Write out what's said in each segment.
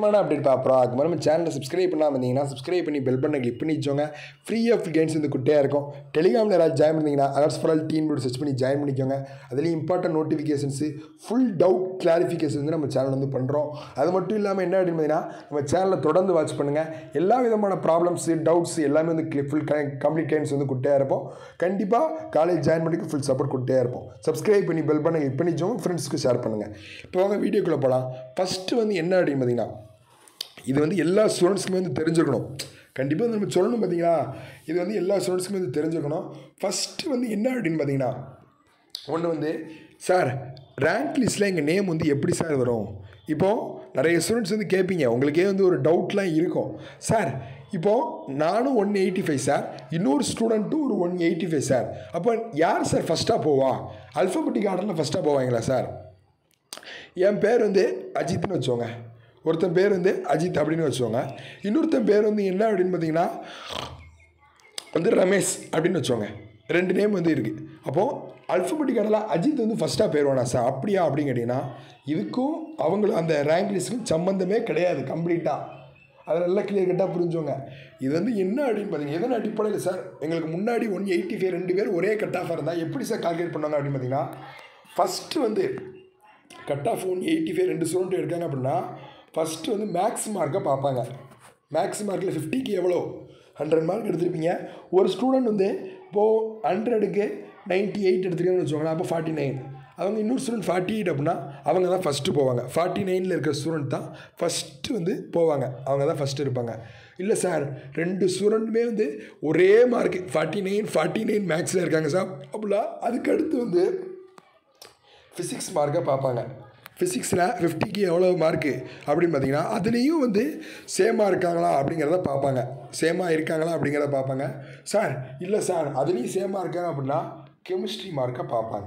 முக்கியமான அப்டேட் பார்க்குறோம் அதுக்கு மாதிரி நம்ம சேனலை சப்ஸ்கிரைப் பண்ணாமல் இருந்தீங்கன்னா சப்ஸ்கிரைப் பண்ணி பெல் பண்ண கிளிக் பண்ணி வச்சோங்க ஃப்ரீ ஆஃப் கேம்ஸ் வந்து குட்டையாக இருக்கும் டெலிகிராமில் யாராவது ஜாயின் பண்ணிங்கன்னா alerts for all team board search பண்ணி ஜாயின் பண்ணிக்கோங்க அதுலேயும் important notifications full doubt clarification வந்து நம்ம சேனல் வந்து பண்ணுறோம் அது மட்டும் இல்லாமல் என்ன அப்படின்னு பார்த்தீங்கன்னா நம்ம சேனலில் தொடர்ந்து வாட்ச் பண்ணுங்கள் எல்லா விதமான ப்ராப்ளம்ஸு டவுட்ஸ் எல்லாமே வந்து ஃபுல் கம்ப்ளீட் கைன்ஸ் வந்து குட்டையாக இருப்போம் கண்டிப்பாக காலேஜ் ஜாயின் பண்ணிக்க ஃபுல் சப்போர்ட் குட்டையாக இருப்போம் சப்ஸ்கிரைப் பண்ணி பெல் பண்ணி கிளிக் பண்ணி வச்சோங்க ஃப்ரெண்ட்ஸ்க்கு ஷேர் பண்ணுங்கள் இப்போ வாங்க வீடியோக்குள்ளே போகலாம் ஃபஸ்ட்டு வந்து என்ன அப்படின்னு பார்த்தீங்கன்னா இது வந்து எல்லா ஸ்டூடெண்ட்ஸ்க்குமே வந்து தெரிஞ்சுக்கணும் கண்டிப்பாக வந்து நம்ம சொல்லணும் பார்த்தீங்களா இது வந்து எல்லா ஸ்டூடெண்ட்ஸ்க்குமே வந்து தெரிஞ்சுக்கணும் ஃபஸ்ட்டு வந்து என்ன அப்படின்னு பார்த்தீங்கன்னா ஒன்று வந்து சார் ரேங்க் லிஸ்ட்டில் எங்கள் நேம் வந்து எப்படி சார் வரும் இப்போது நிறைய ஸ்டூடெண்ட்ஸ் வந்து கேட்பீங்க உங்களுக்கே வந்து ஒரு டவுட்லாம் இருக்கும் சார் இப்போது நானும் ஒன் எயிட்டி ஃபைவ் சார் இன்னொரு ஸ்டூடெண்ட்டும் ஒரு ஒன் எயிட்டி ஃபைவ் சார் அப்போ யார் சார் ஃபஸ்ட்டாக போவா அல்ஃபபெட்டிக் ஆர்டரில் ஃபஸ்ட்டாக போவாங்களா சார் என் பேர் வந்து அஜித்னு வச்சுக்கோங்க ஒருத்தன் பேர் வந்து அஜித் அப்படின்னு வச்சுக்கோங்க இன்னொருத்தன் பேர் வந்து என்ன அப்படின்னு பார்த்தீங்கன்னா வந்து ரமேஷ் அப்படின்னு வச்சுக்கோங்க ரெண்டு நேம் வந்து இருக்குது அப்போது அல்ஃபபெட்டிக் ஆர்டரில் அஜித் வந்து ஃபஸ்ட்டாக பேர் வேணா சார் அப்படியா அப்படின்னு கேட்டிங்கன்னா இதுக்கும் அவங்களும் அந்த ரேங்க் லிஸ்ட்டுக்கும் சம்மந்தமே கிடையாது கம்ப்ளீட்டாக அதை நல்லா கிளியர் கட்டாக புரிஞ்சுங்க இது வந்து என்ன அப்படின்னு பார்த்தீங்கன்னா எதன் அடிப்படையில் சார் எங்களுக்கு முன்னாடி ஒன் எயிட்டி ஃபைவ் ரெண்டு பேர் ஒரே கட் ஆஃபாக இருந்தால் எப்படி சார் கால்குலேட் பண்ணாங்க அப்படின்னு பார்த்தீங்கன்னா ஃபஸ்ட்டு வந்து cut off one eighty five ரெண்டு ஸ்டூடெண்ட் எடுக்காங்க அப்படின்னா ஃபஸ்ட்டு வந்து மேக்ஸ் மார்க்கை பார்ப்பாங்க மேக்ஸ் மார்க்கில் ஃபிஃப்டிக்கு எவ்வளோ ஹண்ட்ரட் மார்க் எடுத்திருப்பீங்க ஒரு ஸ்டூடெண்ட் வந்து இப்போது ஹண்ட்ரடுக்கு நைன்ட்டி எயிட் எடுத்துருக்காங்கன்னு வச்சுக்கோங்களேன் அப்போ ஃபார்ட்டி நைன் அவங்க இன்னொரு ஸ்டூடெண்ட் ஃபார்ட்டி எயிட் அப்படின்னா அவங்க தான் ஃபஸ்ட்டு போவாங்க ஃபார்ட்டி நைனில் இருக்கிற ஸ்டூடெண்ட் தான் ஃபஸ்ட்டு வந்து போவாங்க அவங்க தான் ஃபஸ்ட்டு இருப்பாங்க இல்லை சார் ரெண்டு ஸ்டூடெண்ட்டுமே வந்து ஒரே mark forty nine forty nine மேக்ஸில் இருக்காங்க சார் அப்படின்னா அதுக்கு அடுத்து வந்து ஃபிசிக்ஸ் மார்க்கை பார்ப்பாங்க ஃபிசிக்ஸில் ஃபிஃப்டிக்கு எவ்வளோ மார்க்கு அப்படின்னு பார்த்தீங்கன்னா அதுலேயும் வந்து சேமாக இருக்காங்களா அப்படிங்கிறத பார்ப்பாங்க சேமாக இருக்காங்களா அப்படிங்கிறத பார்ப்பாங்க சார் இல்லை சார் அதுலேயும் சேமாக இருக்காங்க அப்படின்னா கெமிஸ்ட்ரி மார்க்கை பார்ப்பாங்க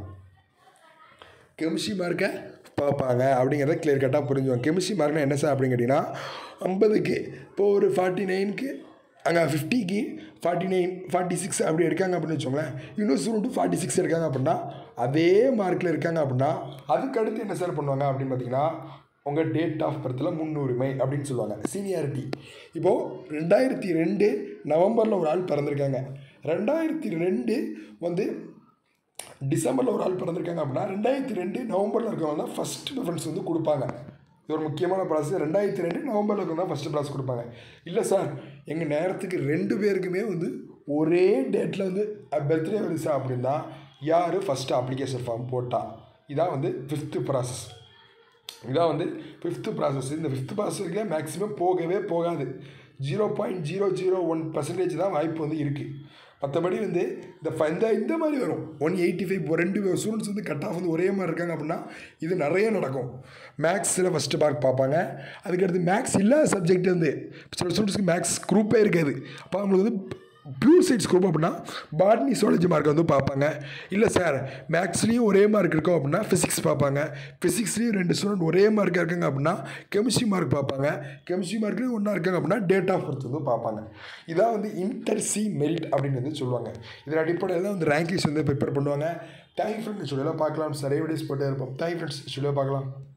கெமிஸ்ட்ரி மார்க்கை பார்ப்பாங்க அப்படிங்கிறத கிளியர் கட்டாக புரிஞ்சுவாங்க கெமிஸ்ட்ரி மார்க்னா என்ன சார் அப்படின்னு கேட்டிங்கன்னா ஐம்பதுக்கு இப்போ ஒரு ஃபார்ட்டி நைனுக்கு அங்கே ஃபிஃப்டிக்கு ஃபார்ட்டி நைன் ஃபார்ட்டி சிக்ஸ் அப்படி எடுக்காங்க அப்படின்னு வச்சோங்களேன் இன்னொரு ஸ்டூடெண்ட்டு ஃபார்ட்டி சிக்ஸ் இருக்காங்க அப்படின்னா அதே மார்க்கில் இருக்காங்க அப்படின்னா அதுக்கு அடுத்து என்ன சார் பண்ணுவாங்க அப்படின்னு பார்த்தீங்கன்னா உங்கள் டேட் ஆஃப் பர்த்தில் முன்னுரிமை அப்படின்னு சொல்லுவாங்க சீனியாரிட்டி இப்போது ரெண்டாயிரத்தி ரெண்டு நவம்பரில் ஒரு ஆள் பிறந்திருக்காங்க ரெண்டாயிரத்தி ரெண்டு வந்து டிசம்பரில் ஒரு ஆள் பிறந்திருக்காங்க அப்படின்னா ரெண்டாயிரத்தி ரெண்டு நவம்பரில் இருக்கவங்க தான் ஃபஸ்ட் ப்ரிஃபரன்ஸ் வந்து கொடுப்பாங்க இது ஒரு முக்கியமான ப்ராசஸ் ரெண்டாயிரத்தி ரெண்டு நவம்பரில் இருக்கவங்க தான் ஃபஸ்ட்டு ப்ராசஸ் கொடுப்பாங்க இல்லை சார் எங்கள் நேரத்துக்கு ரெண்டு பேருக்குமே வந்து ஒரே டேட்டில் வந்து பர்த்டே வருது சார் அப்படின்னா யார் ஃபஸ்ட்டு அப்ளிகேஷன் ஃபார்ம் போட்டா இதான் வந்து ஃபிஃப்த்து ப்ராசஸ் இதான் வந்து ஃபிஃப்த்து ப்ராசஸ் இந்த ஃபிஃப்த்து ப்ராசஸ்க்கு மேக்ஸிமம் போகவே போகாது zero point zero zero one percentage தான் வாய்ப்பு வந்து இருக்குது மற்றபடி வந்து இந்த ஃப இந்த இந்த மாதிரி வரும் ஒன் எயிட்டி ஃபைவ் ரெண்டு ஸ்டூடெண்ட்ஸ் வந்து கட் ஆஃப் வந்து ஒரே மாதிரி இருக்காங்க அப்படின்னா இது நிறைய நடக்கும் மேக்ஸில் ஃபஸ்ட்டு பார்க்க பார்ப்பாங்க அதுக்கடுத்து மேக்ஸ் இல்லாத சப்ஜெக்ட் வந்து சில ஸ்டூடெண்ட்ஸ்க்கு மேக்ஸ் குரூப்பே இருக்காது அப்போ அவங்களுக்கு வந்து பியூர் சயின்ஸ் குரூப் அப்படின்னா பாட்னி சுவாலஜி மார்க் வந்து பார்ப்பாங்க இல்லை சார் மேக்ஸ்லேயும் ஒரே மார்க் இருக்கும் அப்படின்னா ஃபிசிக்ஸ் பார்ப்பாங்க ஃபிசிக்ஸ்லேயும் ரெண்டு ஸ்டூடெண்ட் ஒரே மார்க்காக இருக்காங்க அப்படின்னா கெமிஸ்ட்ரி மார்க் பார்ப்பாங்க கெமிஸ்ட்ரி மார்க்லேயும் ஒன்றா இருக்காங்க அப்படின்னா டேட் ஆஃப் பர்த் வந்து பார்ப்பாங்க இதான் வந்து இன்டர் சி மெரிட் அப்படின்னு வந்து சொல்லுவாங்க இதன் அடிப்படையில் தான் வந்து ரேங்க் லிஸ்ட் வந்து ப்ரிப்பேர் பண்ணுவாங்க தேங்க் ஃப்ரெண்ட்ஸ் சொல்லியெல்லாம் பார்க்கலாம் நிறைய வீடியோஸ் போட்டே இருப்போம் தேங்க் ஃப்ரெண்ட்ஸ் சொல்லியாக பார்க்கலாம்